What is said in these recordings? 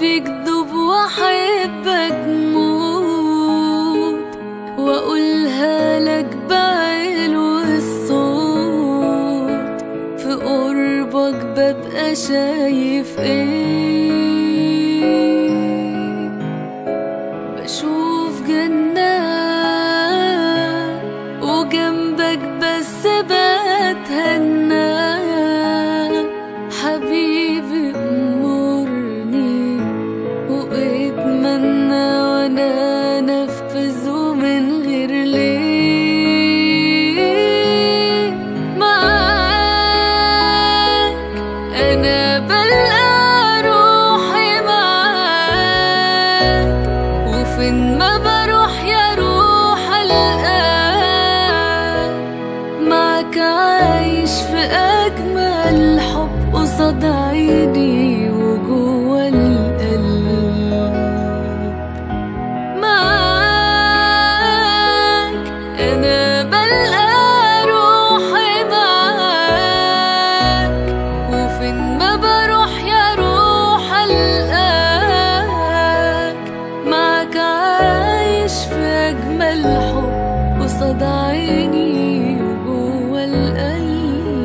فيك دب واحبك موت واقولها لك بعلو الصوت في قربك ببقى شايف ايه بشوف جنات وجنبك بس بتهنى حبيبي امرني واتمنى وانا انفذه من غير ليه معاك انا بلقى روحي معاك وفين ما بروح يا روح القاك معك عايش في أجمل حب قصاد عيني وجوه القلب معاك أنا بلقى روحي معاك وفين ما بروح يا روح القاك معك عايش في أجمل حب قصاد عيني وجوه القلب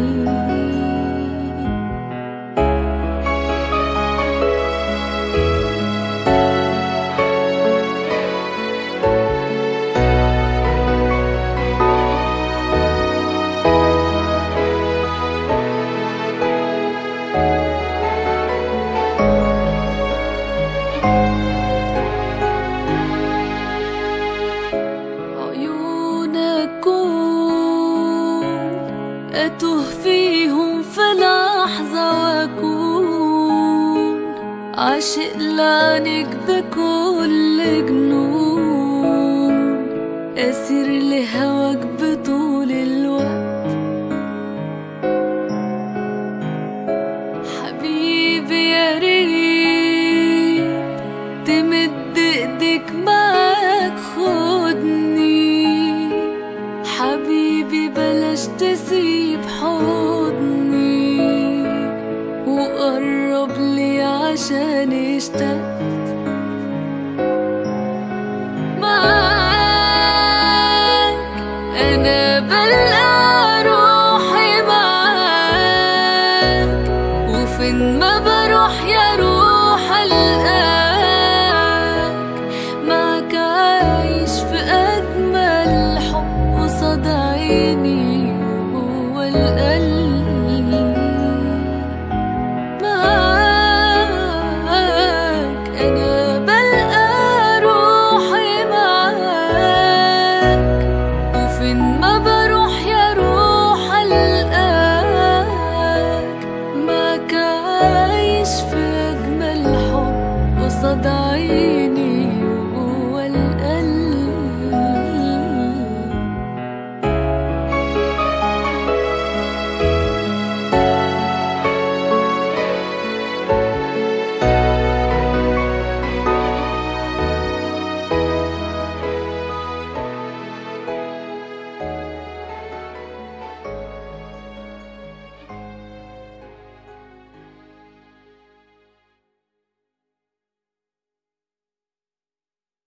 عيونك كون أتوه فيهم في لحظة وأكون عاشق لعنك بكل جنون أسير لهواك بطول الوقت